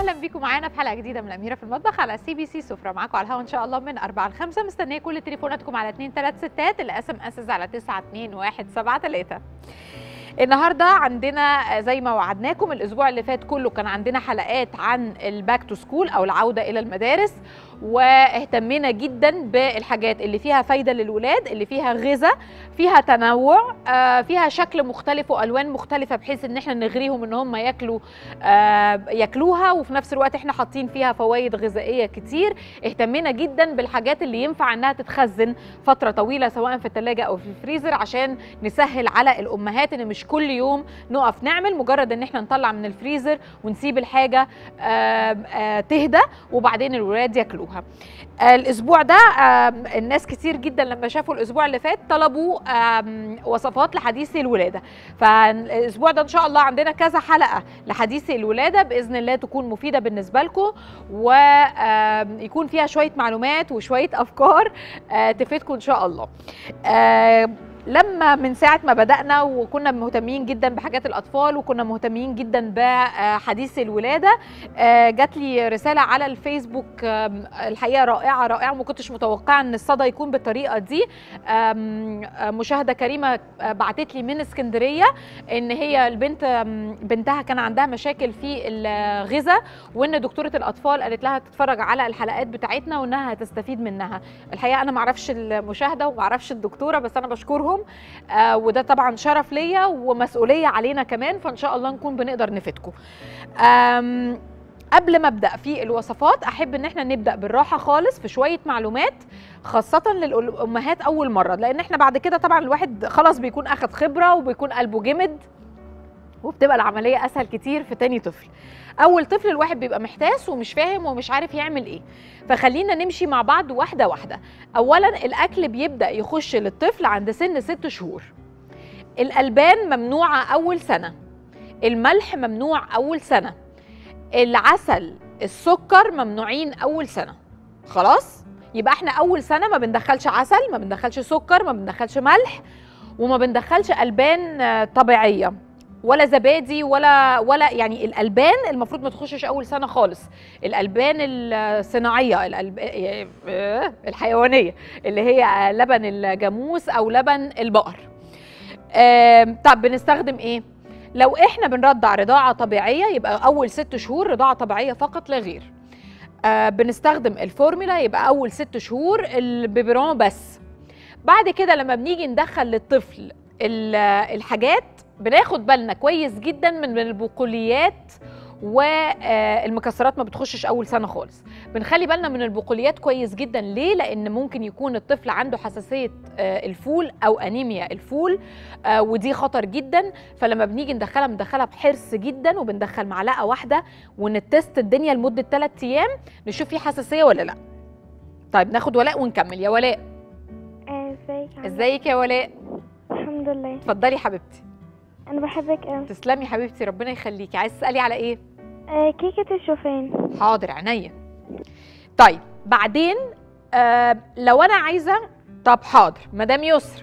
اهلا بيكم معانا في حلقه جديده من الاميره في المطبخ على سي بي سي سفره معاكم على الهوا ان شاء الله من 4 ل 5 مستنيه كل تليفوناتكم على 2 3 6 الاس ام اس على 9 2 1 7 3 النهارده عندنا زي ما وعدناكم الاسبوع اللي فات كله كان عندنا حلقات عن الباك تو سكول او العوده الى المدارس واهتمينا جدا بالحاجات اللي فيها فايده للولاد اللي فيها غذاء فيها تنوع آه، فيها شكل مختلف والوان مختلفه بحيث ان احنا نغريهم ان هم ياكلوا آه، ياكلوها وفي نفس الوقت احنا حاطين فيها فوائد غذائيه كتير اهتمينا جدا بالحاجات اللي ينفع انها تتخزن فتره طويله سواء في الثلاجه او في الفريزر عشان نسهل على الامهات ان مش كل يوم نقف نعمل مجرد ان احنا نطلع من الفريزر ونسيب الحاجه آه، آه، تهدى وبعدين الولاد ياكلوها آه، الاسبوع ده آم، الناس كتير جدا لما شافوا الاسبوع اللي فات طلبوا آم، وصفات لحديثي الولاده فالاسبوع ده ان شاء الله عندنا كذا حلقه لحديثي الولاده باذن الله تكون مفيده بالنسبه لكم ويكون فيها شويه معلومات وشويه افكار آه، تفيدكم ان شاء الله آه، لما من ساعة ما بدأنا وكنا مهتمين جدا بحاجات الأطفال وكنا مهتمين جدا بحديث الولادة آه، جات لي رسالة على الفيسبوك آم، الحقيقة رائعة رائعة ما كنتش متوقعة إن الصدى يكون بالطريقة دي آم، آه، مشاهدة كريمة آه، بعتت لي من اسكندرية إن هي البنت آم، بنتها كان عندها مشاكل في الغذاء وإن دكتورة الأطفال قالت لها تتفرج على الحلقات بتاعتنا وإنها هتستفيد منها الحقيقة أنا معرفش المشاهدة ومعرفش الدكتورة بس أنا بشكرهم آه وده طبعا شرف ليا ومسؤوليه علينا كمان فان شاء الله نكون بنقدر نفيدكم آم، قبل ما ابدا في الوصفات احب ان احنا نبدا بالراحه خالص في شويه معلومات خاصه للامهات اول مره لان احنا بعد كده طبعا الواحد خلاص بيكون اخد خبره وبيكون قلبه جمد وبتبقى العمليه اسهل كتير في تاني طفل اول طفل الواحد بيبقى محتاس ومش فاهم ومش عارف يعمل ايه فخلينا نمشي مع بعض واحده واحده اولا الاكل بيبدا يخش للطفل عند سن ست شهور الالبان ممنوعه اول سنه الملح ممنوع اول سنه العسل السكر ممنوعين اول سنه خلاص يبقى احنا اول سنه ما بندخلش عسل ما بندخلش سكر ما بندخلش ملح وما بندخلش البان آه، طبيعيه ولا زبادي ولا ولا يعني الالبان المفروض ما تخشش اول سنه خالص الالبان الصناعيه الألب... آه، الحيوانيه اللي هي لبن الجاموس او لبن البقر آم، طب بنستخدم ايه لو احنا بنرضع رضاعه طبيعيه يبقى اول ست شهور رضاعه طبيعيه فقط لا غير آه بنستخدم الفورمولا يبقى اول ست شهور البيبرون بس بعد كده لما بنيجي ندخل للطفل ال- الحاجات بناخد بالنا كويس جدا من من البقوليات والمكسرات ما بتخشش اول سنه خالص بنخلي بالنا من البقوليات كويس جدا ليه لان ممكن يكون الطفل عنده حساسيه آه، الفول او انيميا الفول آه، ودي خطر جدا فلما بنيجي ندخلها بندخلها بحرص جدا وبندخل معلقه واحده ونتست الدنيا لمده 3 ايام نشوف في حساسيه ولا لا طيب ناخد ولاء ونكمل يا ولاء آه، ازيك عاملة ازيك يا ولاء إيه؟ الحمد لله اتفضلي حبيبتي انا بحبك قوي تسلمي حبيبتي ربنا يخليكي عايز تسالي على ايه آه كيكة الشوفان حاضر عينيا طيب بعدين آه لو انا عايزه طب حاضر مدام يسر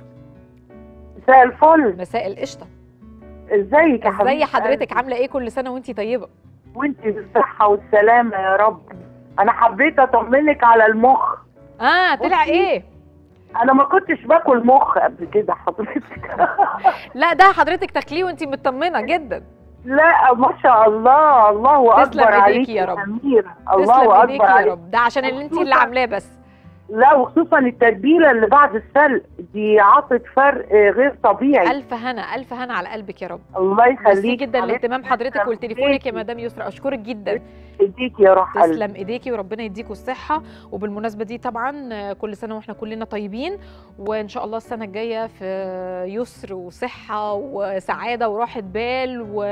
مساء الفل مساء القشطه ازيك يا ازي حبيبتي حضرتك عامله ايه كل سنه وانتي طيبه وانت بالصحة والسلامة يا رب انا حبيت اطمنك على المخ اه طلع بصي. ايه انا ما كنتش باكل مخ قبل كده حضرتك لا ده حضرتك تاكليه وانتي مطمنه جدا لا ما شاء الله الله تسلم اكبر إيديكي عليك يا رب. أميرة تسلم الله ايديكي اكبر يا عليك رب ده عشان اللي انتي اللي وخصوصاً- عاملاه بس لا وخصوصا التتبيلة اللي بعد السلق دي عطت فرق غير طبيعي الف هنا الف هنا على قلبك يا رب الله ميرسي يخليك جدا حبيبتي. لاهتمام حضرتك تسلم ولتليفونك يا إيديكي. مدام يسرا اشكرك جدا اديك يا روح قلبي تسلم ايديكي وربنا يديكوا الصحه وبالمناسبه دي طبعا آه، كل سنه واحنا كلنا طيبين وان شاء الله السنه الجايه في يسر وصحه وسعاده وراحه بال و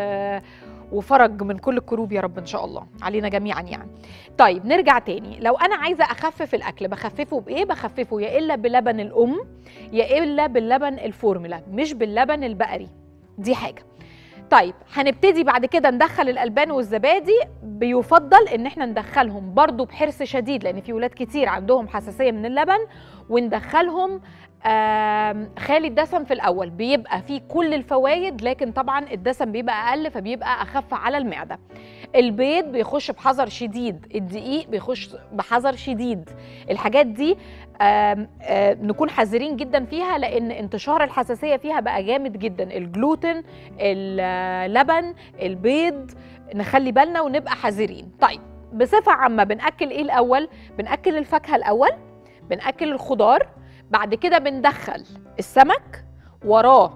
وفرج من كل الكروب يا رب ان شاء الله علينا جميعا يعني طيب نرجع تاني لو انا عايزه اخفف الاكل بخففه بايه بخففه يا الا بلبن الام يا الا باللبن الفورمولا مش باللبن البقري دي حاجه طيب هنبتدي بعد كده ندخل الالبان والزبادي بيفضل ان احنا ندخلهم برضو بحرص شديد لان في ولاد كتير عندهم حساسيه من اللبن وندخلهم آم، خالي الدسم في الاول بيبقى فيه كل الفوائد لكن طبعا الدسم بيبقى اقل فبيبقى اخف على المعده البيض بيخش بحذر شديد الدقيق بيخش بحذر شديد الحاجات دي آم، آم، نكون حذرين جدا فيها لان انتشار الحساسيه فيها بقى جامد جدا الجلوتين اللبن البيض نخلي بالنا ونبقى حذرين طيب بصفه عامه بناكل ايه الاول بناكل الفاكهه الاول بناكل الخضار بعد كده بندخل السمك وراه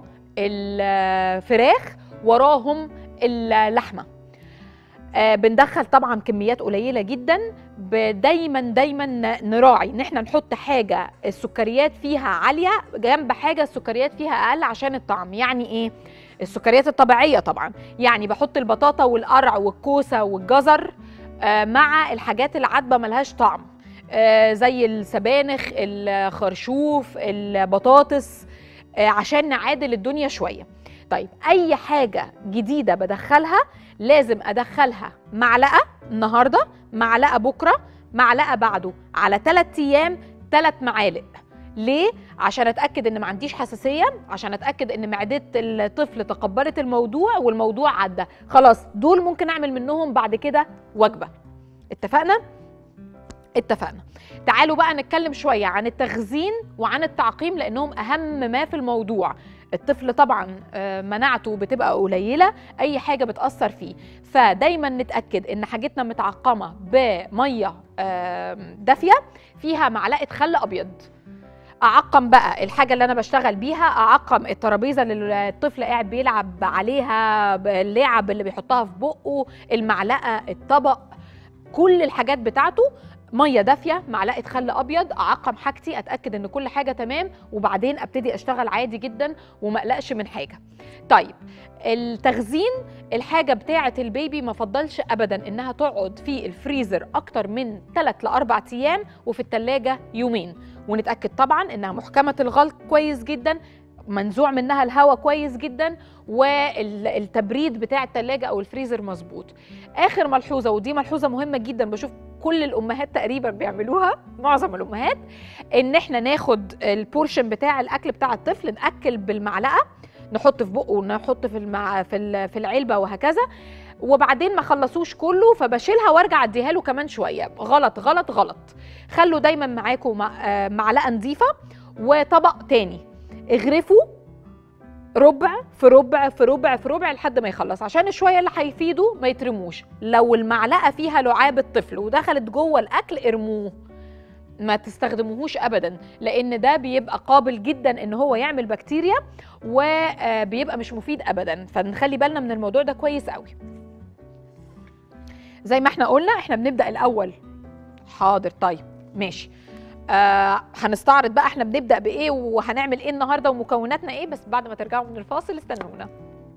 الفراخ وراهم اللحمه آه، بندخل طبعا كميات قليله جدا ب- دايما دايما ن- نراعي ان احنا نحط حاجه السكريات فيها عاليه جنب حاجه السكريات فيها اقل عشان الطعم يعني ايه السكريات الطبيعيه طبعا يعني بحط البطاطا والقرع والكوسه والجزر آه، مع الحاجات العادبه ملهاش طعم آه، زي السبانخ الخرشوف البطاطس آه، عشان نعادل الدنيا شويه طيب اي حاجه جديده بدخلها لازم ادخلها معلقه النهارده معلقه بكره معلقه بعده على 3 ايام 3 معالق ليه عشان اتاكد ان ما عنديش حساسيه عشان اتاكد ان معده الطفل تقبلت الموضوع والموضوع عدى خلاص دول ممكن اعمل منهم بعد كده وجبه اتفقنا اتفقنا تعالوا بقى نتكلم شويه عن التخزين وعن التعقيم لانهم اهم ما في الموضوع الطفل طبعا آه، مناعته بتبقى قليله اي حاجه بتاثر فيه فدايما نتاكد ان حاجتنا متعقمه بميه آم، دافيه فيها معلقه خل ابيض اعقم بقى الحاجه اللي انا بشتغل بيها اعقم الترابيزه اللي الطفل قاعد بيلعب عليها اللعب اللي بيحطها في بقه المعلقه الطبق كل الحاجات بتاعته ميه دافيه معلقه خل ابيض اعقم حاجتي اتاكد ان كل حاجه تمام وبعدين ابتدي اشتغل عادي جدا وما اقلقش من حاجه طيب التخزين الحاجه بتاعه البيبي ما فضلش ابدا انها تقعد في الفريزر اكتر من 3 ل 4 ايام وفي الثلاجه يومين ونتاكد طبعا انها محكمه الغلق كويس جدا منزوع منها الهواء كويس جدا والتبريد بتاع الثلاجه او الفريزر مظبوط اخر ملحوظه ودي ملحوظه مهمه جدا بشوف كل الامهات تقريبا بيعملوها معظم الامهات ان احنا ناخد البورشن بتاع الاكل بتاع الطفل ناكل بالمعلقه نحط في بقه ونحط في المع... في ال- في العلبه وهكذا وبعدين ما خلصوش كله فبشيلها وارجع اديها له كمان شويه غلط غلط غلط خلوا دايما معاكم مع- آه، معلقه نظيفه وطبق تاني اغرفوا ربع في ربع في ربع في ربع لحد ما يخلص عشان الشويه اللي هيفيدوا ما يترموش لو المعلقه فيها لعاب الطفل ودخلت جوه الاكل ارموه ما تستخدموهوش ابدا لان ده بيبقى قابل جدا ان هو يعمل بكتيريا وبيبقى مش مفيد ابدا فنخلي بالنا من الموضوع ده كويس قوي زي ما احنا قلنا احنا بنبدا الاول حاضر طيب ماشي آه هنستعرض بقى احنا بنبدا بايه وهنعمل ايه النهارده ومكوناتنا ايه بس بعد ما ترجعوا من الفاصل استنونا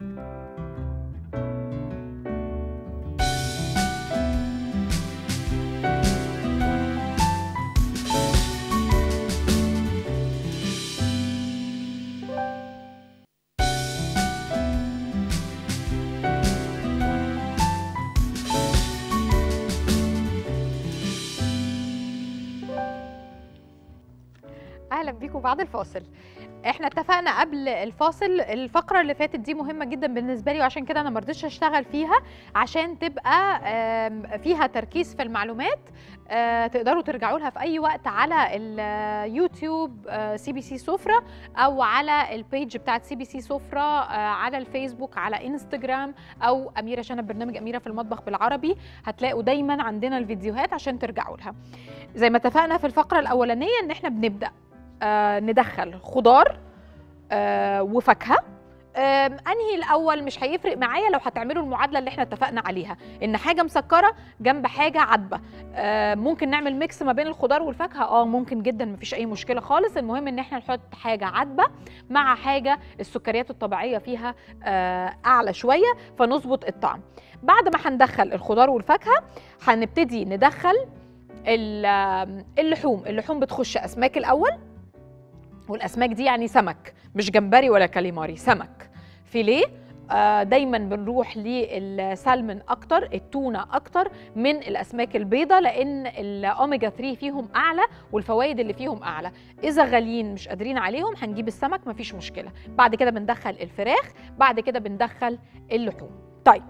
اهلا بيكم بعد الفاصل احنا اتفقنا قبل الفاصل الفقره اللي فاتت دي مهمه جدا بالنسبه لي وعشان كده انا ما رضيتش اشتغل فيها عشان تبقى آم، فيها تركيز في المعلومات آه، تقدروا ترجعوا لها في اي وقت على اليوتيوب سي بي سي سفره او على البيج بتاعت سي بي سي سفره آه، على الفيسبوك على انستجرام او اميره شنب برنامج اميره في المطبخ بالعربي هتلاقوا دايما عندنا الفيديوهات عشان ترجعوا لها زي ما اتفقنا في الفقره الاولانيه ان احنا بنبدا آه، ندخل خضار آه، وفاكهه آم، انهي الاول مش هيفرق معايا لو هتعملوا المعادله اللي احنا اتفقنا عليها ان حاجه مسكره جنب حاجه عدبه آه، ممكن نعمل ميكس ما بين الخضار والفاكهه اه ممكن جدا مفيش اي مشكله خالص المهم ان احنا نحط حاجه عدبه مع حاجه السكريات الطبيعيه فيها آه، اعلى شويه فنظبط الطعم بعد ما هندخل الخضار والفاكهه هنبتدي ندخل ال- آم، اللحوم اللحوم بتخش اسماك الاول والاسماك دي يعني سمك مش جمبري ولا كاليماري سمك فيليه آه، دايما بنروح للسالمون اكتر التونه اكتر من الاسماك البيضاء لان الاوميجا 3 فيهم اعلى والفوائد اللي فيهم اعلى اذا غاليين مش قادرين عليهم هنجيب السمك مفيش مشكله بعد كده بندخل الفراخ بعد كده بندخل اللحوم طيب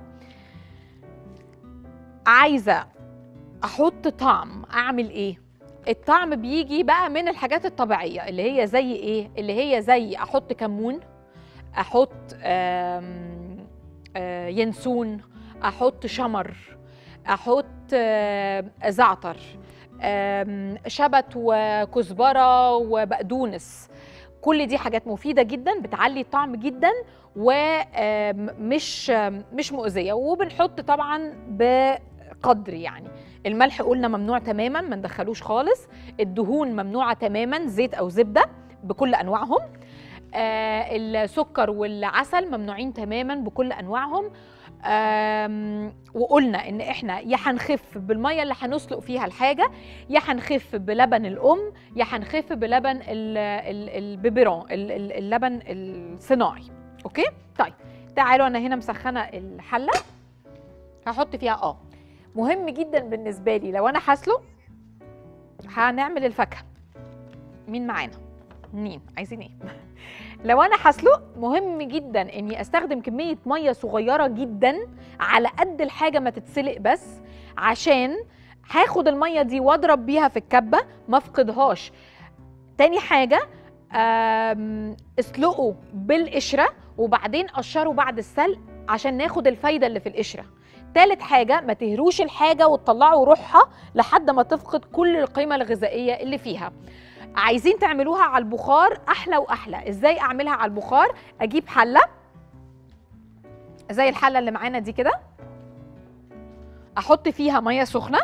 عايزه احط طعم اعمل ايه الطعم بيجي بقى من الحاجات الطبيعيه اللي هي زي ايه اللي هي زي احط كمون احط آم، آه، ينسون احط شمر احط آه، زعتر آم، شبت وكزبره وبقدونس كل دي حاجات مفيده جدا بتعلي الطعم جدا ومش مش مؤذيه وبنحط طبعا بقدر يعني الملح قلنا ممنوع تماما ما ندخلوش خالص الدهون ممنوعه تماما زيت او زبده بكل انواعهم آه السكر والعسل ممنوعين تماما بكل انواعهم آم، وقلنا ان احنا يا هنخف بالميه اللي هنسلق فيها الحاجه يا هنخف بلبن الام يا هنخف بلبن ال- ال- البيبرون ال- ال- اللبن الصناعي اوكي طيب تعالوا انا هنا مسخنه الحله هحط فيها اه مهم جدا بالنسبه لي لو انا هسلق هنعمل الفاكهه مين معانا مين عايزين ايه لو انا هسلق مهم جدا اني استخدم كميه ميه صغيره جدا على قد الحاجه ما تتسلق بس عشان هاخد الميه دي واضرب بيها في الكبه ما افقدهاش تاني حاجه آم، اسلقوا بالقشره وبعدين قشروا بعد السلق عشان ناخد الفايده اللي في القشره تالت حاجه ما تهروش الحاجه وتطلعوا روحها لحد ما تفقد كل القيمه الغذائيه اللي فيها عايزين تعملوها على البخار احلى واحلى ازاي اعملها على البخار اجيب حله زي الحله اللي معانا دي كده احط فيها ميه سخنه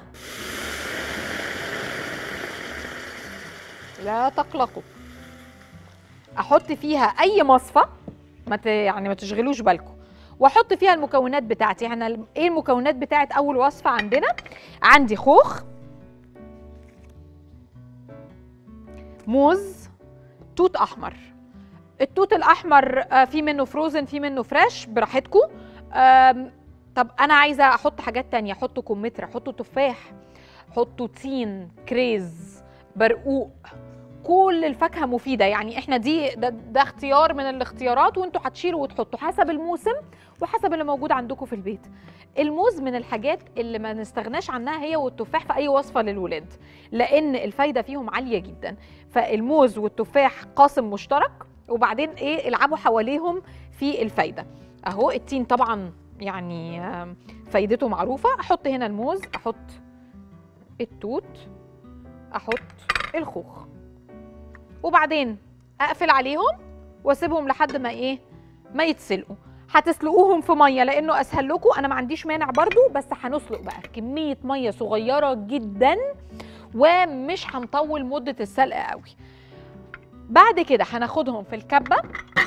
لا تقلقوا احط فيها اي مصفى ما ت... يعني ما تشغلوش بالكم واحط فيها المكونات بتاعتي احنا ال- ايه المكونات بتاعت اول وصفه عندنا عندي خوخ موز توت احمر التوت الاحمر آه، في منه فروزن في منه فريش براحتكم آم، طب انا عايزه احط حاجات تانية احط كمثرى احط تفاح حطوا تين كريز برقوق كل الفاكهه مفيده يعني احنا دي ده, ده اختيار من الاختيارات وانتوا هتشيلوا وتحطوا حسب الموسم وحسب اللي موجود عندكم في البيت الموز من الحاجات اللي ما نستغناش عنها هي والتفاح في اي وصفه للولاد لان الفايده فيهم عاليه جدا فالموز والتفاح قاسم مشترك وبعدين ايه العبوا حواليهم في الفايده اهو التين طبعا يعني آم، فايدته معروفه احط هنا الموز احط التوت احط الخوخ وبعدين اقفل عليهم واسيبهم لحد ما ايه ما يتسلقوا هتسلقوهم في ميه لانه اسهل لكم انا ما عنديش مانع برضو بس هنسلق بقى كميه ميه صغيره جدا ومش هنطول مده السلق قوي بعد كده هناخدهم في الكبه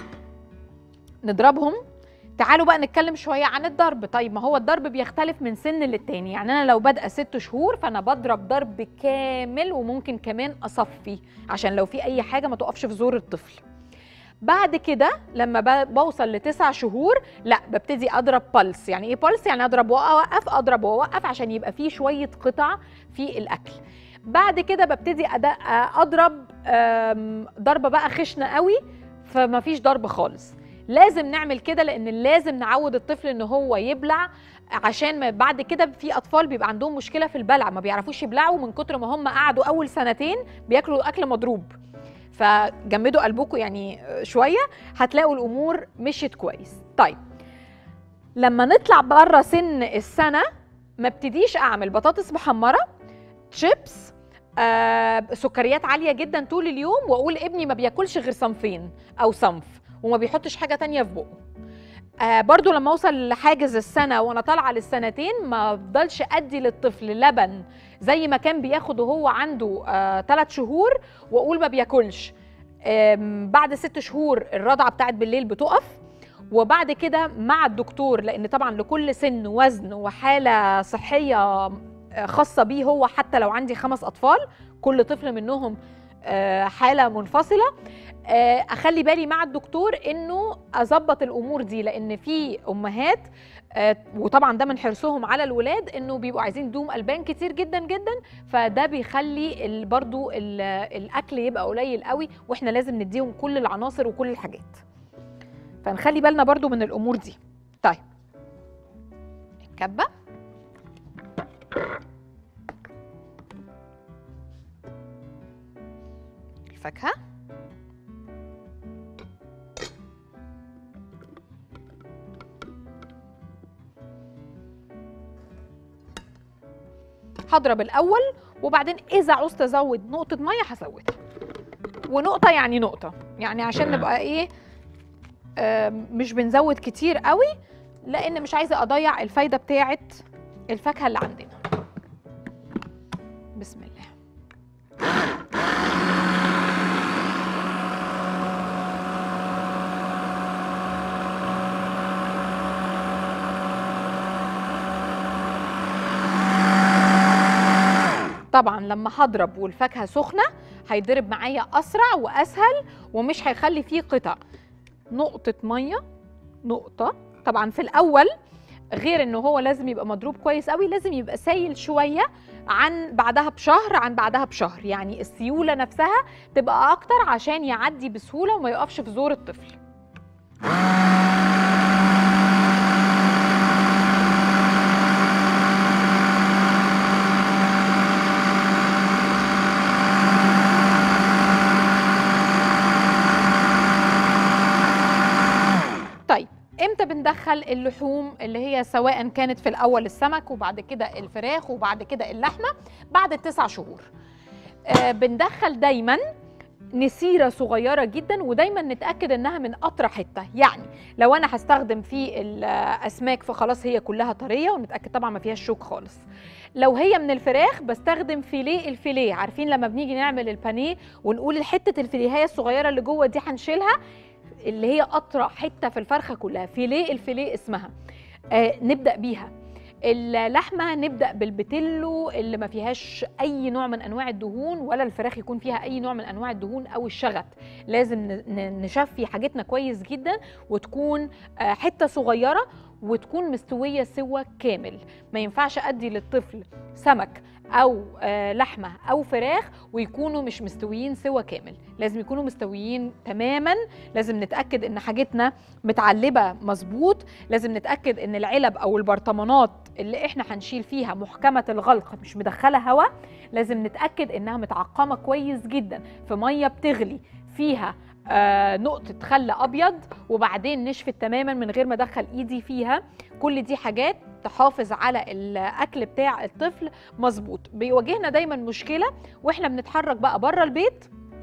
نضربهم تعالوا بقى نتكلم شويه عن الضرب طيب ما هو الضرب بيختلف من سن للتاني يعني انا لو بادئه ست شهور فانا بضرب ضرب كامل وممكن كمان اصفي عشان لو في اي حاجه ما تقفش في زور الطفل بعد كده لما ب- بوصل لتسع شهور لا ببتدي اضرب بلس يعني ايه بلس يعني اضرب واوقف اضرب واوقف عشان يبقى فيه شويه قطع في الاكل بعد كده ببتدي أد- اضرب آم، ضربه بقى خشنه قوي فما فيش ضرب خالص لازم نعمل كده لان لازم نعود الطفل ان هو يبلع عشان ما بعد كده في اطفال بيبقى عندهم مشكله في البلع ما بيعرفوش يبلعوا من كتر ما هم قعدوا اول سنتين بياكلوا اكل مضروب فجمدوا قلبكم يعني شويه هتلاقوا الامور مشيت كويس طيب لما نطلع بره سن السنه ما ابتديش اعمل بطاطس محمره شيبس آه سكريات عاليه جدا طول اليوم واقول ابني ما بياكلش غير صنفين او صنف وما بيحطش حاجه تانية في بقه آه برضو لما اوصل لحاجز السنه وانا طالعه للسنتين ما افضلش ادي للطفل لبن زي ما كان بياخد وهو عنده ثلاث شهور واقول ما بياكلش آم، بعد ست شهور الرضعه بتاعت بالليل بتقف وبعد كده مع الدكتور لان طبعا لكل سن وزن وحاله صحيه آه، خاصه بيه هو حتى لو عندي خمس اطفال كل طفل منهم آه، حاله منفصله آه، اخلي بالي مع الدكتور انه اظبط الامور دي لان في امهات آه، وطبعا ده من حرصهم على الولاد انه بيبقوا عايزين دوم البان كتير جدا جدا فده بيخلي ال- برضو ال- الاكل يبقى قليل قوي واحنا لازم نديهم كل العناصر وكل الحاجات فنخلي بالنا برضو من الامور دي طيب الكبه الفاكهه هضرب الاول وبعدين اذا عوزت ازود نقطه ميه هزودها ونقطه يعني نقطه يعني عشان نبقى ايه آم، مش بنزود كتير قوي لان مش عايزه اضيع الفايده بتاعه الفاكهه اللي عندنا بسم الله طبعا لما هضرب والفاكهه سخنه هيضرب معايا اسرع واسهل ومش هيخلي فيه قطع نقطه ميه نقطه طبعا في الاول غير ان هو لازم يبقى مضروب كويس قوي لازم يبقى سايل شويه عن بعدها بشهر عن بعدها بشهر يعني السيوله نفسها تبقى اكتر عشان يعدي بسهوله وما يقفش في زور الطفل طيب امتى بندخل اللحوم اللي هي سواء كانت في الاول السمك وبعد كده الفراخ وبعد كده اللحمه بعد التسع شهور آه بندخل دايما نسيره صغيره جدا ودايما نتاكد انها من اطرى حته يعني لو انا هستخدم في الاسماك فخلاص هي كلها طريه ونتاكد طبعا ما فيهاش شوك خالص لو هي من الفراخ بستخدم فيليه الفيليه عارفين لما بنيجي نعمل البانيه ونقول حته الفيليهيه الصغيره اللي جوه دي هنشيلها اللي هي اطرى حته في الفرخه كلها فيليه الفيليه اسمها آه نبدا بيها اللحمه نبدا بالبتلو اللي ما فيهاش اي نوع من انواع الدهون ولا الفراخ يكون فيها اي نوع من انواع الدهون او الشغط لازم ن- ن- نشفي حاجتنا كويس جدا وتكون آه، حته صغيره وتكون مستويه سوى كامل ما ينفعش ادي للطفل سمك او آه، لحمه او فراخ ويكونوا مش مستويين سوى كامل لازم يكونوا مستويين تماما لازم نتاكد ان حاجتنا متعلبه مظبوط لازم نتاكد ان العلب او البرطمانات اللي احنا هنشيل فيها محكمه الغلق مش مدخله هواء لازم نتاكد انها متعقمه كويس جدا في ميه بتغلي فيها آه نقطة خل أبيض وبعدين نشفت تماما من غير ما أدخل إيدي فيها كل دي حاجات تحافظ على الأكل بتاع الطفل مظبوط بيواجهنا دايما مشكلة وإحنا بنتحرك بقى بره البيت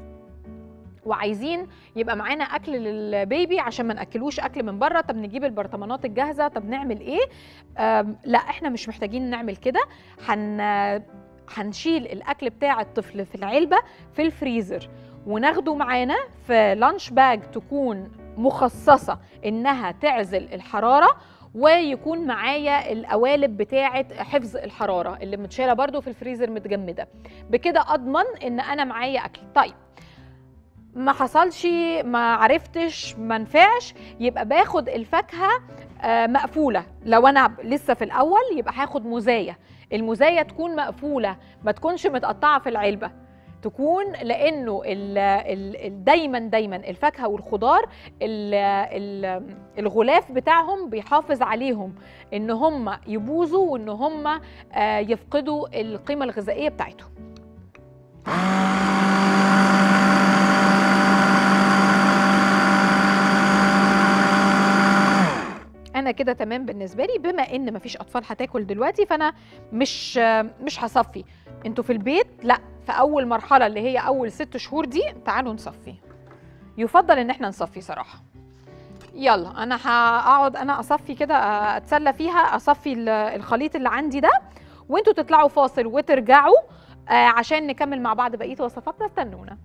وعايزين يبقى معانا اكل للبيبي عشان ما ناكلوش اكل من بره طب نجيب البرطمانات الجاهزه طب نعمل ايه آم، لا احنا مش محتاجين نعمل كده هن هنشيل الاكل بتاع الطفل في العلبه في الفريزر وناخده معانا في لانش باج تكون مخصصه انها تعزل الحراره ويكون معايا القوالب بتاعه حفظ الحراره اللي متشاله برده في الفريزر متجمده بكده اضمن ان انا معايا اكل طيب ما حصلش ما عرفتش ما نفعش يبقى باخد الفاكهه آه، مقفوله لو انا لسه في الاول يبقى هاخد مزايا المزايا تكون مقفوله ما تكونش متقطعه في العلبه تكون لانه ال ال ال دايما دايما الفاكهه والخضار ال ال الغلاف بتاعهم بيحافظ عليهم ان هم يبوظوا وان هم آه، يفقدوا القيمه الغذائيه بتاعتهم انا كده تمام بالنسبه لي بما ان مفيش اطفال هتاكل دلوقتي فانا مش مش هصفي انتوا في البيت لا في اول مرحله اللي هي اول ست شهور دي تعالوا نصفي يفضل ان احنا نصفي صراحه يلا انا هقعد انا اصفي كده اتسلى فيها اصفي ال- الخليط اللي عندي ده وانتوا تطلعوا فاصل وترجعوا آه، عشان نكمل مع بعض بقيه وصفاتنا استنونا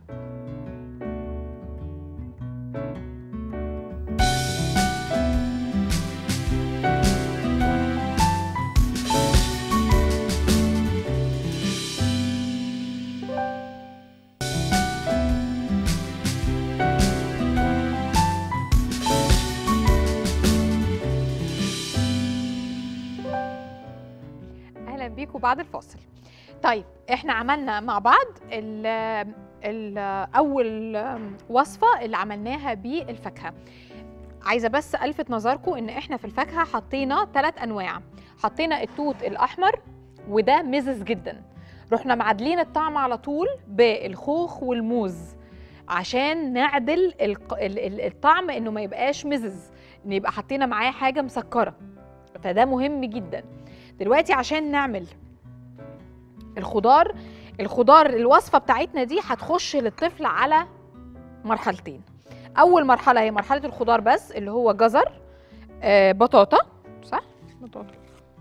بيكم بعد الفاصل طيب احنا عملنا مع بعض ال ال اول وصفه اللي عملناها بالفاكهه عايزه بس الفت نظركم ان احنا في الفاكهه حطينا ثلاث انواع حطينا التوت الاحمر وده مزز جدا رحنا معادلين الطعم على طول بالخوخ والموز عشان نعدل الق- ال- ال- الطعم انه ما يبقاش مزز ان يبقى حطينا معاه حاجه مسكره فده مهم جدا دلوقتي عشان نعمل الخضار الخضار الوصفه بتاعتنا دي هتخش للطفل على مرحلتين اول مرحله هي مرحله الخضار بس اللي هو جزر آه بطاطا صح بطاطا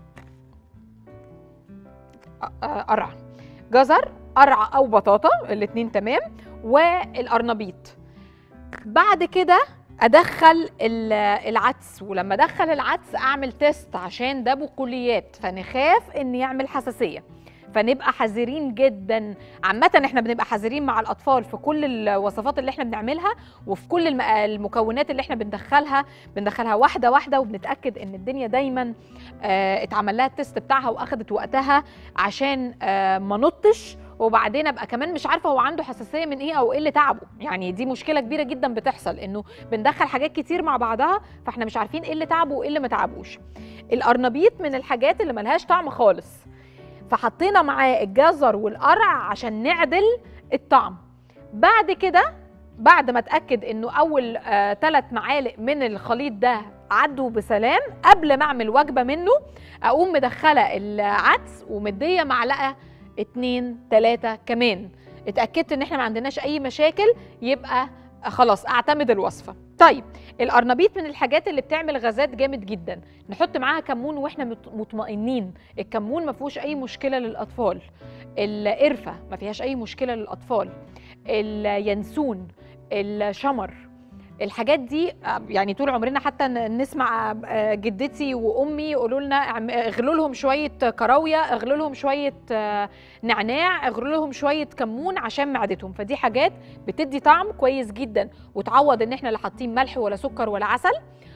آه، آه، قرع جزر قرع او بطاطا الاتنين تمام والقرنبيط بعد كده ادخل ال- العدس ولما ادخل العدس اعمل تيست عشان ده بقوليات فنخاف ان يعمل حساسيه فنبقى حذرين جدا عامة احنا بنبقى حذرين مع الأطفال في كل الوصفات اللي احنا بنعملها وفي كل الم- المكونات اللي احنا بندخلها بندخلها واحدة واحدة وبنتأكد ان الدنيا دايما اه اتعمل لها التست بتاعها واخدت وقتها عشان اه ما نطش وبعدين ابقى كمان مش عارفه هو عنده حساسيه من ايه او ايه اللي تعبه يعني دي مشكله كبيره جدا بتحصل انه بندخل حاجات كتير مع بعضها فاحنا مش عارفين ايه اللي تعبه وايه اللي ما تعبوش القرنبيط من الحاجات اللي ملهاش طعم خالص فحطينا معاه الجزر والقرع عشان نعدل الطعم بعد كده بعد ما اتاكد انه اول ثلاث معالق من الخليط ده عدوا بسلام قبل ما اعمل وجبه منه اقوم مدخله العدس ومديه معلقه اتنين تلاته كمان اتاكدت ان احنا ما عندناش اي مشاكل يبقى خلاص اعتمد الوصفه طيب القرنبيط من الحاجات اللي بتعمل غازات جامد جدا نحط معاها كمون واحنا مت- مطمئنين الكمون ما فيهوش اي مشكله للاطفال القرفه ما فيهاش اي مشكله للاطفال اليانسون الشمر الحاجات دي آه، يعني طول عمرنا حتى ن- نسمع آه، جدتي وامي يقولوا لنا اعم- اغلوا لهم شويه كراويه اغلوا لهم شويه آه، نعناع اغلوا لهم شويه كمون عشان معدتهم فدي حاجات بتدي طعم كويس جدا وتعوض ان احنا لا حاطين ملح ولا سكر ولا عسل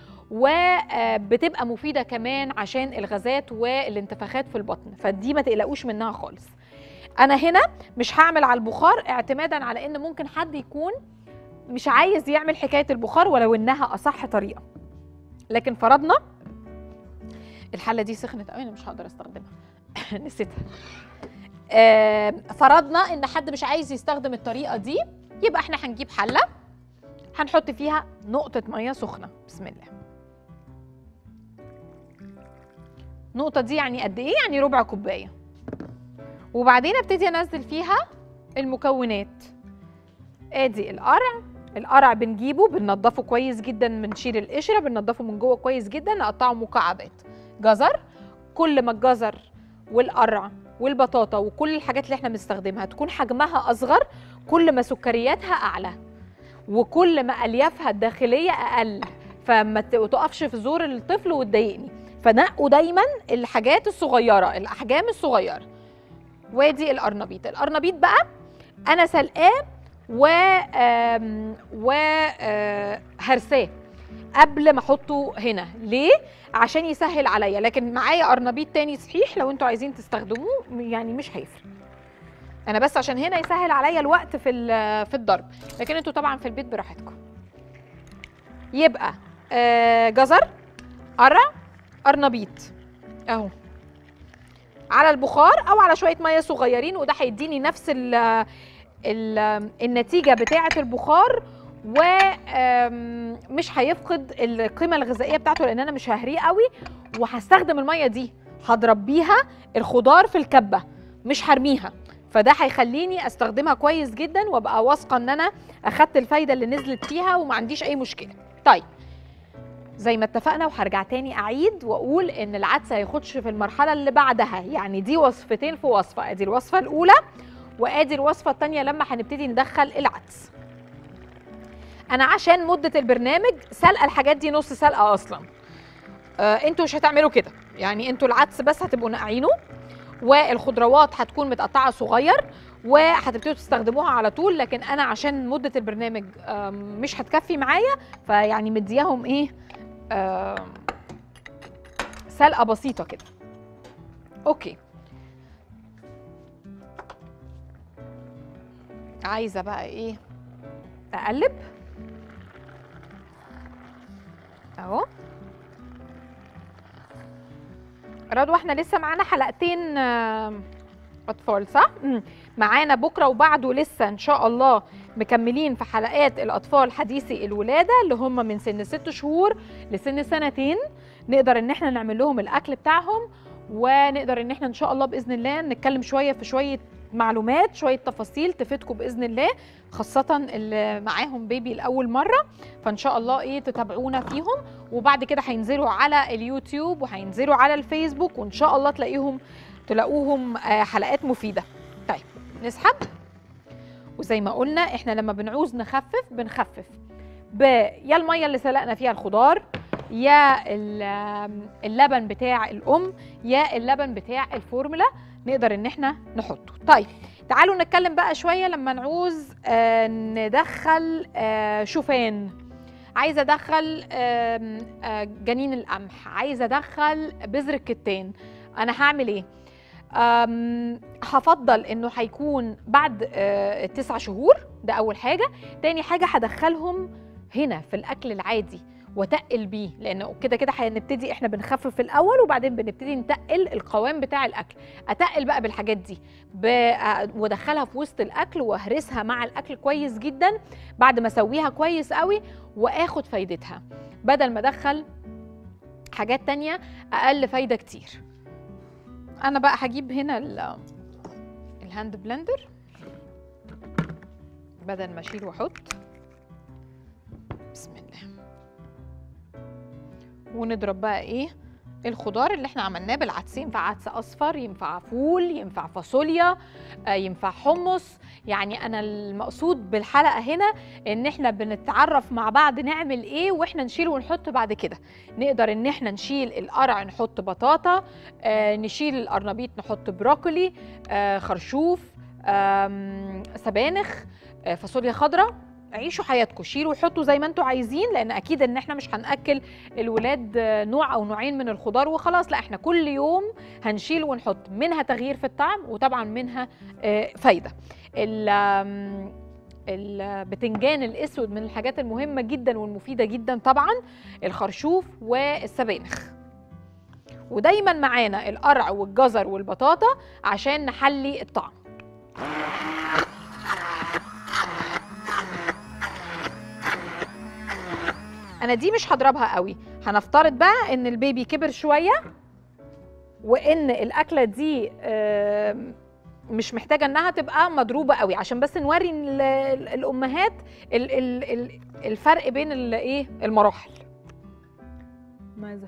وبتبقى مفيده كمان عشان الغازات والانتفاخات في البطن فدي ما تقلقوش منها خالص انا هنا مش هعمل على البخار اعتمادا على ان ممكن حد يكون مش عايز يعمل حكايه البخار ولو انها اصح طريقه لكن فرضنا الحله دي سخنت قوي انا مش هقدر استخدمها نسيتها آه، فرضنا ان حد مش عايز يستخدم الطريقه دي يبقى احنا هنجيب حله هنحط فيها نقطه ميه سخنه بسم الله نقطه دي يعني قد ايه يعني ربع كوبايه وبعدين ابتدي انزل فيها المكونات ادي القرع القرع بنجيبه بننضفه كويس جدا بنشيل القشره بننضفه من جوه كويس جدا نقطعه مكعبات جزر كل ما الجزر والقرع والبطاطا وكل الحاجات اللي احنا بنستخدمها تكون حجمها اصغر كل ما سكرياتها اعلى وكل ما اليافها الداخليه اقل فما ت- تقفش في زور الطفل وتضايقني فنقوا دايما الحاجات الصغيره الاحجام الصغيره وادي القرنبيط القرنبيط بقى انا سلقاه و آم، و آه، هرساه قبل ما احطه هنا ليه عشان يسهل عليا لكن معايا قرنبيط تاني صحيح لو انتوا عايزين تستخدموه يعني مش هيفرق انا بس عشان هنا يسهل عليا الوقت في ال- في الضرب لكن انتوا طبعا في البيت براحتكم يبقى آه، جزر قرع قرنبيط اهو على البخار او على شويه ميه صغيرين وده هيديني نفس ال ال النتيجه بتاعه البخار ومش هيفقد القيمه الغذائيه بتاعته لان انا مش ههريه قوي وهستخدم الميه دي هضرب بيها الخضار في الكبه مش هرميها فده هيخليني استخدمها كويس جدا وابقى واثقه ان انا اخدت الفايده اللي نزلت فيها وما عنديش اي مشكله طيب زي ما اتفقنا وهرجع تاني اعيد واقول ان العدس هيخش في المرحله اللي بعدها يعني دي وصفتين في وصفه ادي الوصفه الاولى وادي الوصفه الثانيه لما هنبتدي ندخل العدس انا عشان مده البرنامج سلقه الحاجات دي نص سلقه اصلا آه انتوا مش هتعملوا كده يعني انتوا العدس بس هتبقوا ناقعينه والخضروات هتكون متقطعه صغير وهتبتدوا تستخدموها على طول لكن انا عشان مده البرنامج آم، مش هتكفي معايا فيعني مدياهم ايه آم، سلقه بسيطه كده اوكي عايزه بقى ايه اقلب اهو رضوى احنا لسه معانا حلقتين آه، اطفال صح مم. معانا بكره وبعده لسه ان شاء الله مكملين في حلقات الاطفال حديثي الولاده اللي هم من سن ست شهور لسن سنتين نقدر ان احنا نعمل لهم الاكل بتاعهم ونقدر ان احنا ان شاء الله باذن الله نتكلم شويه في شويه معلومات شويه تفاصيل تفيدكم باذن الله خاصه اللي معاهم بيبي لاول مره فان شاء الله ايه تتابعونا فيهم وبعد كده هينزلوا على اليوتيوب وهينزلوا على الفيسبوك وان شاء الله تلاقيهم تلاقوهم آه، حلقات مفيده طيب نسحب وزي ما قلنا احنا لما بنعوز نخفف بنخفف ب يا الميه اللي سلقنا فيها الخضار يا ال- اللبن بتاع الام يا اللبن بتاع الفورمولا نقدر ان احنا نحطه طيب تعالوا نتكلم بقى شويه لما نعوز آه، ندخل آه، شوفان عايزه ادخل آم، آه، جنين القمح عايزه ادخل بذر الكتان انا هعمل ايه أم، هفضل انه هيكون بعد آه، تسع شهور ده اول حاجه تاني حاجه هدخلهم هنا في الاكل العادي وتقل بيه لان كده كده هنبتدي احنا بنخفف في الاول وبعدين بنبتدي نتقل القوام بتاع الاكل اتقل بقى بالحاجات دي ب... آه، وادخلها في وسط الاكل واهرسها مع الاكل كويس جدا بعد ما اسويها كويس قوي واخد فايدتها بدل ما ادخل حاجات تانية اقل فايده كتير انا بقى هجيب هنا ال- الهاند بلندر بدل ما اشيل واحط بسم الله ونضرب بقى ايه الخضار اللي احنا عملناه بالعدس ينفع عدس اصفر ينفع فول ينفع فاصوليا آه، ينفع حمص يعني انا المقصود بالحلقه هنا ان احنا بنتعرف مع بعض نعمل ايه واحنا نشيل ونحط بعد كده نقدر ان احنا نشيل القرع نحط بطاطا آه، نشيل القرنبيط نحط بروكولي آه، خرشوف آم، سبانخ آه، فاصوليا خضراء عيشوا حياتكم شيلوا وحطوا زي ما انتوا عايزين لان اكيد ان احنا مش هناكل الولاد آه، نوع او نوعين من الخضار وخلاص لا احنا كل يوم هنشيل ونحط منها تغيير في الطعم وطبعا منها آه، فايده ال- آم، البتنجان الاسود من الحاجات المهمه جدا والمفيده جدا طبعا الخرشوف والسبانخ ودايما معانا القرع والجزر والبطاطا عشان نحلي الطعم انا دي مش هضربها قوي هنفترض بقى ان البيبي كبر شويه وان الاكله دي آم، مش محتاجه انها تبقى مضروبه قوي عشان بس نوري ال- ال- الامهات ال- ال- ال- الفرق بين الايه المراحل ماذا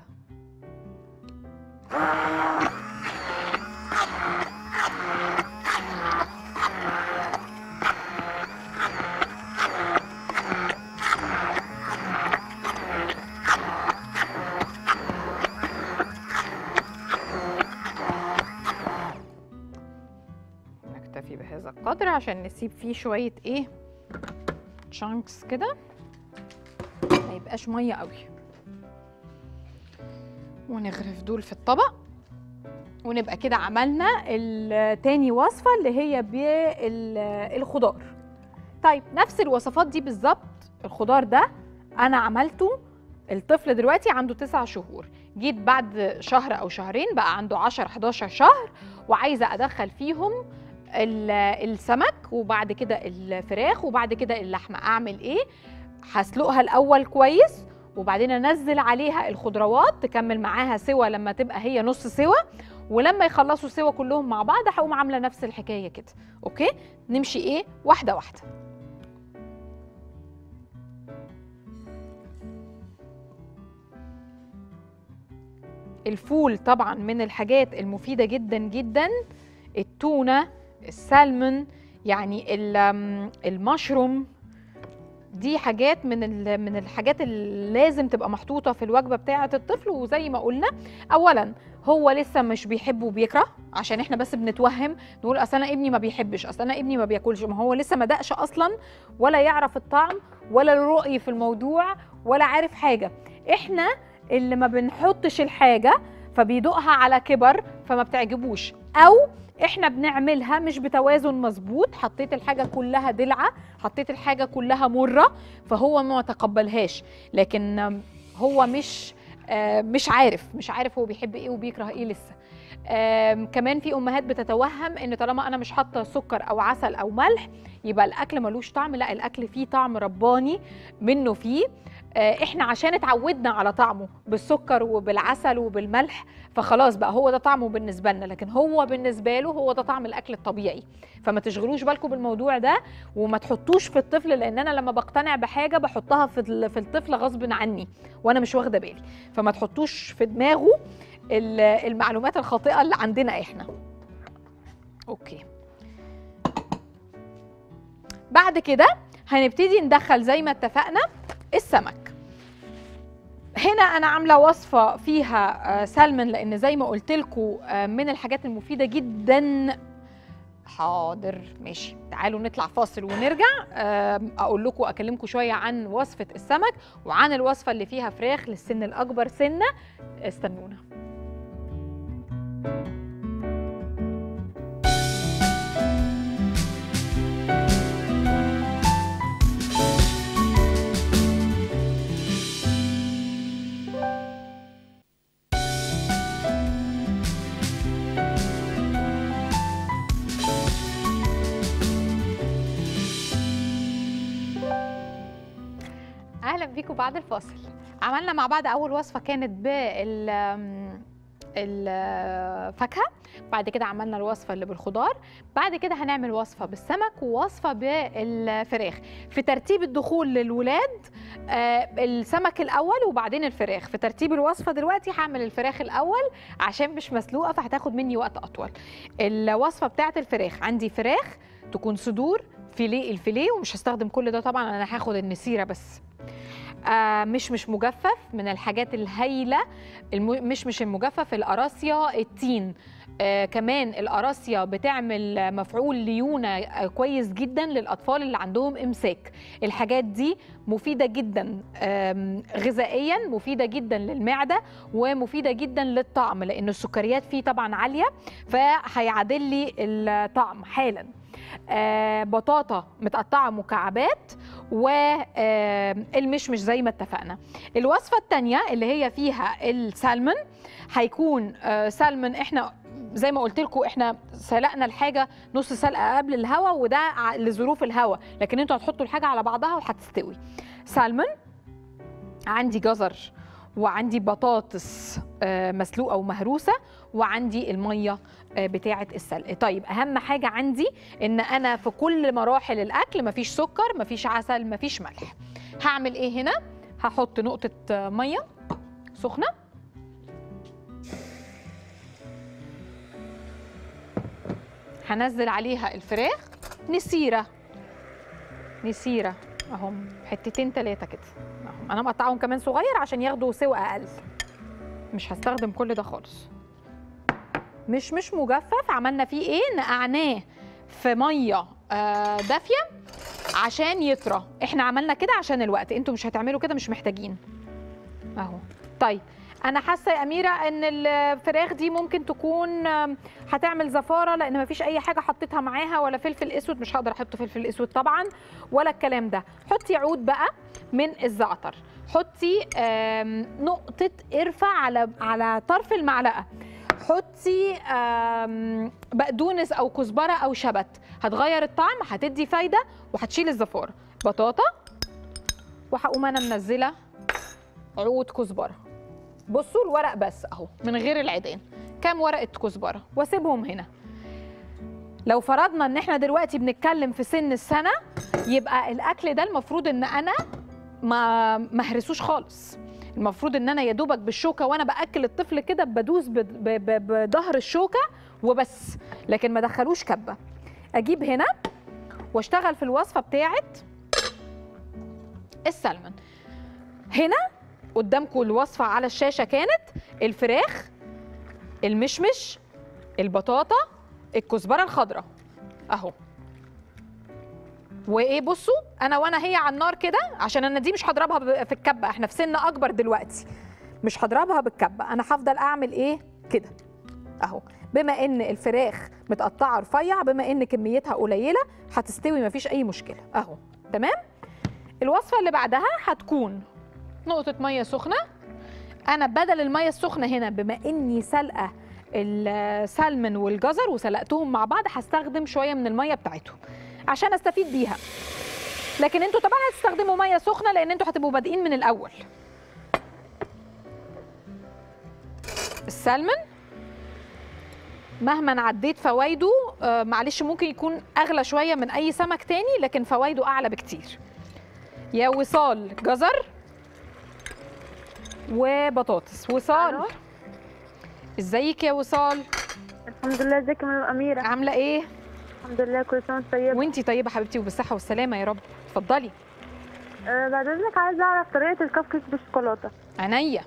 نكتفي بهذا القدر عشان نسيب فيه شويه ايه تشانكس كده ما يبقاش ميه قوي ونغرف دول في الطبق ونبقى كده عملنا التاني وصفه اللي هي بالخضار طيب نفس الوصفات دي بالظبط الخضار ده انا عملته الطفل دلوقتي عنده تسع شهور جيت بعد شهر او شهرين بقى عنده 10 11 شهر وعايزه ادخل فيهم ال- السمك وبعد كده الفراخ وبعد كده اللحمه اعمل ايه هسلقها الاول كويس وبعدين انزل عليها الخضروات تكمل معاها سوا لما تبقى هي نص سوا ولما يخلصوا سوا كلهم مع بعض هقوم عامله نفس الحكايه كده اوكي نمشي ايه واحده واحده الفول طبعا من الحاجات المفيده جدا جدا التونه السلمون يعني ال- أم، المشروم دي حاجات من ال- من الحاجات اللي لازم تبقى محطوطه في الوجبه بتاعه الطفل وزي ما قلنا اولا هو لسه مش بيحب وبيكره عشان احنا بس بنتوهم نقول اصل انا ابني ما بيحبش اصل انا ابني ما بياكلش ما هو لسه ما دقش اصلا ولا يعرف الطعم ولا الرؤي في الموضوع ولا عارف حاجه احنا اللي ما بنحطش الحاجه فبيدوقها على كبر فما بتعجبوش او احنا بنعملها مش بتوازن مظبوط حطيت الحاجه كلها دلعه حطيت الحاجه كلها مره فهو ما تقبلهاش لكن آم، هو مش آه، مش عارف مش عارف هو بيحب ايه وبيكره ايه لسه آم، كمان في امهات بتتوهم ان طالما انا مش حاطه سكر او عسل او ملح يبقى الاكل ملوش طعم لا الاكل فيه طعم رباني منه فيه آه، احنا عشان اتعودنا على طعمه بالسكر وبالعسل وبالملح فخلاص بقى هو ده طعمه بالنسبه لنا لكن هو بالنسبه له هو ده طعم الاكل الطبيعي فما تشغلوش بالكم بالموضوع ده وما تحطوش في الطفل لان انا لما بقتنع بحاجه بحطها في ال- في الطفل غصب عني وانا مش واخده بالي فما تحطوش في دماغه ال- المعلومات الخاطئه اللي عندنا احنا اوكي بعد كده هنبتدي ندخل زي ما اتفقنا السمك هنا انا عامله وصفه فيها آه، سلمون لان زي ما قلت لكم من الحاجات المفيده جدا حاضر ماشي تعالوا نطلع فاصل ونرجع آم، اقول لكم اكلمكم شويه عن وصفه السمك وعن الوصفه اللي فيها فراخ للسن الاكبر سنه استنونا اهلا بيكم بعد الفاصل عملنا مع بعض اول وصفه كانت بال آم، الفاكهه بعد كده عملنا الوصفه اللي بالخضار بعد كده هنعمل وصفه بالسمك ووصفه بالفراخ في ترتيب الدخول للولاد آه، السمك الاول وبعدين الفراخ في ترتيب الوصفه دلوقتي هعمل الفراخ الاول عشان مش مسلوقه فهتاخد مني وقت اطول الوصفه بتاعت الفراخ عندي فراخ تكون صدور فيليه الفيليه ومش هستخدم كل ده طبعا انا هاخد النسيره بس آه مش مش مجفف من الحاجات الهايله الم... مش مش المجفف القراصيا التين آه كمان القراصيا بتعمل مفعول ليونه آه كويس جدا للاطفال اللي عندهم امساك الحاجات دي مفيده جدا آم، غذائيا مفيده جدا للمعده ومفيده جدا للطعم لان السكريات فيه طبعا عاليه فهيعادل لي الطعم حالا آه بطاطا متقطعه مكعبات والمشمش زي ما اتفقنا الوصفه الثانيه اللي هي فيها السالمون هيكون آه سالمون احنا زي ما قلت لكم احنا سلقنا الحاجه نص سلقه قبل الهوا وده ع- لظروف الهوا لكن انتوا هتحطوا الحاجه على بعضها وهتستوي سالمون عندي جزر وعندي بطاطس آه، مسلوقه ومهروسه وعندي الميه آه، بتاعه السلق طيب اهم حاجه عندي ان انا في كل مراحل الاكل مفيش سكر مفيش عسل مفيش ملح هعمل ايه هنا هحط نقطه آه، ميه سخنه هنزل عليها الفراخ نسيره نسيره اهم حتتين تلاتة كده اهم انا مقطعهم كمان صغير عشان ياخدوا سوى اقل مش هستخدم كل ده خالص مش مش مجفف عملنا فيه ايه نقعناه في ميه آه، دافيه عشان يطرى احنا عملنا كده عشان الوقت انتوا مش هتعملوا كده مش محتاجين اهو طيب انا حاسه يا اميره ان الفراخ دي ممكن تكون آم، هتعمل زفاره لان مفيش اي حاجه حطيتها معاها ولا فلفل اسود مش هقدر احط فلفل اسود طبعا ولا الكلام ده حطي عود بقى من الزعتر حطي آم، نقطه قرفه على على طرف المعلقه حطي آم، بقدونس او كزبره او شبت هتغير الطعم هتدي فايده وهتشيل الزفاره بطاطا وهقوم انا منزله عود كزبره بصوا الورق بس اهو من غير العيدان كام ورقه كزبره واسيبهم هنا لو فرضنا ان احنا دلوقتي بنتكلم في سن السنه يبقى الاكل ده المفروض ان انا ما ما اهرسوش خالص المفروض ان انا يا دوبك بالشوكه وانا باكل الطفل كده بدوس ب- ب- ب- بظهر الشوكه وبس لكن ما دخلوش كبه اجيب هنا واشتغل في الوصفه بتاعت السلمون هنا قدامكم الوصفه على الشاشه كانت الفراخ المشمش البطاطا الكزبره الخضراء اهو وايه بصوا انا وانا هي على النار كده عشان انا دي مش هضربها ب- في الكبه احنا في سن اكبر دلوقتي مش هضربها بالكبه انا هفضل اعمل ايه كده اهو بما ان الفراخ متقطعه رفيع بما ان كميتها قليله هتستوي مفيش اي مشكله اهو تمام الوصفه اللي بعدها هتكون نقطه ميه سخنه انا بدل الميه السخنه هنا بما اني سلقه السلمون والجزر وسلقتهم مع بعض هستخدم شويه من الميه بتاعتهم عشان استفيد بيها لكن انتوا طبعا هتستخدموا ميه سخنه لان انتوا هتبقوا بادئين من الاول السلمون مهما عديت فوائده آه، معلش ممكن يكون اغلى شويه من اي سمك تاني لكن فوائده اعلى بكتير يا وصال جزر وبطاطس وصال ألو؟ ازيك يا وصال الحمد لله ازيك يا مدام أميرة عامله ايه الحمد لله كل سنة وانت طيبة وانتي طيبه حبيبتي وبالصحه والسلامه يا رب اتفضلي أه بعد إذنك عايزة أعرف طريقة الكب كيك بالشوكولاتة عينيا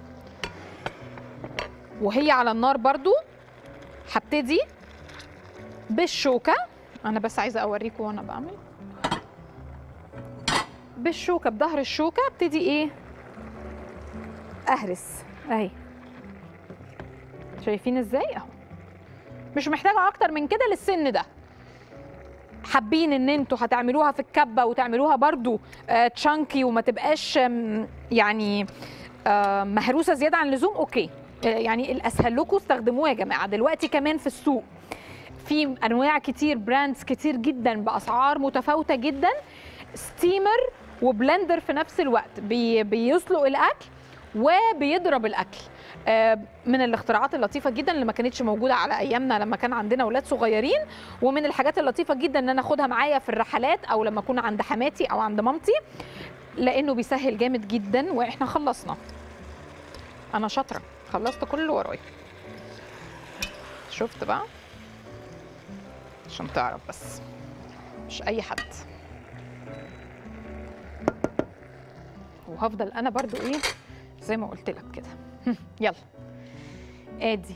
وهي على النار برضو هبتدي بالشوكه انا بس عايزه اوريكم وانا بعمل بالشوكه بظهر الشوكه ابتدي ايه اهرس اهي شايفين ازاي اهو مش محتاجه اكتر من كده للسن ده حابين ان انتوا هتعملوها في الكبه وتعملوها برضو آه تشانكي وما تبقاش آم، يعني آه مهروسه زياده عن اللزوم اوكي آه يعني الاسهل لكم استخدموها يا جماعه دلوقتي كمان في السوق في انواع كتير براندز كتير جدا باسعار متفاوته جدا ستيمر وبلندر في نفس الوقت بي بيسلق الاكل وبيضرب الاكل آه، من الاختراعات اللطيفه جدا اللي ما كانتش موجوده على ايامنا لما كان عندنا اولاد صغيرين ومن الحاجات اللطيفه جدا ان انا اخدها معايا في الرحلات او لما اكون عند حماتي او عند مامتي لانه بيسهل جامد جدا واحنا خلصنا انا شاطره خلصت كل اللي ورايا شفت بقى عشان تعرف بس مش اي حد وهفضل انا برضو ايه زي ما قلت لك كده هم، يلا ادي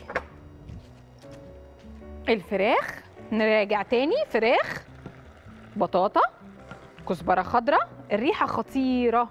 الفراخ نراجع تاني فراخ بطاطا كزبره خضراء الريحه خطيره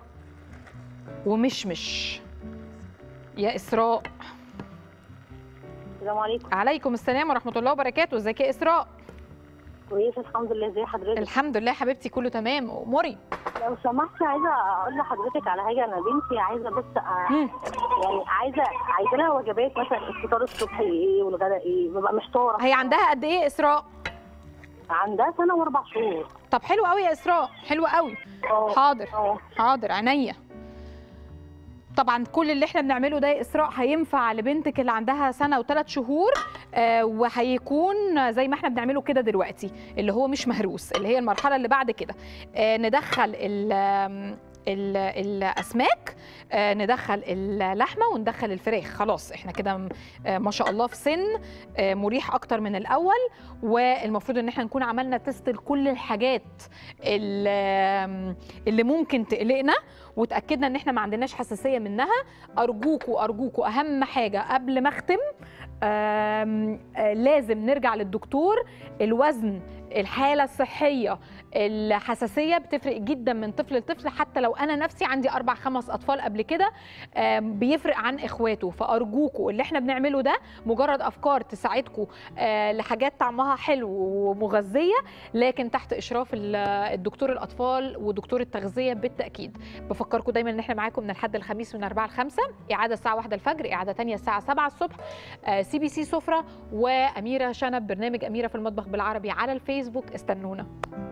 ومشمش يا اسراء السلام عليكم عليكم السلام ورحمه الله وبركاته ازيك يا اسراء كويسه الحمد لله ازي حضرتك الحمد لله حبيبتي كله تمام اموري لو سمحتي عايزه اقول لحضرتك على حاجه انا بنتي عايزه بس أ- مم. يعني عايزه عايزه لها وجبات مثلا الفطار الصبح ايه والغداء ايه ببقى محتاره هي عندها قد ايه اسراء عندها سنه واربع شهور طب حلو قوي يا اسراء حلو قوي اه حاضر اه حاضر عينيا طبعا كل اللي احنا بنعمله ده يا اسراء هينفع لبنتك اللي عندها سنه وثلاث شهور آه وهيكون زي ما احنا بنعمله كده دلوقتي اللي هو مش مهروس اللي هي المرحله اللي بعد كده آه ندخل ال ال- الاسماك آه، ندخل اللحمه وندخل الفراخ خلاص احنا كده م- آه، ما شاء الله في سن آه، مريح اكتر من الاول والمفروض ان احنا نكون عملنا تيست لكل الحاجات اللي اللي ممكن تقلقنا وتاكدنا ان احنا ما عندناش حساسيه منها ارجوكوا ارجوكوا اهم حاجه قبل ما اختم آم، آه، لازم نرجع للدكتور الوزن الحاله الصحيه الحساسيه بتفرق جدا من طفل لطفل حتى لو انا نفسي عندي اربع خمس اطفال قبل كده آم، بيفرق عن اخواته فارجوكوا اللي احنا بنعمله ده مجرد افكار تساعدكم آه، لحاجات طعمها حلو ومغذيه لكن تحت اشراف ال- الدكتور الاطفال ودكتور التغذيه بالتاكيد بفكركم دايما ان احنا معاكم من الحد الخميس من 4 ل 5 اعاده الساعه 1 الفجر اعاده ثانيه الساعه 7 الصبح سي بي سي سفره واميره شنب برنامج اميره في المطبخ بالعربي على الفيسبوك استنونا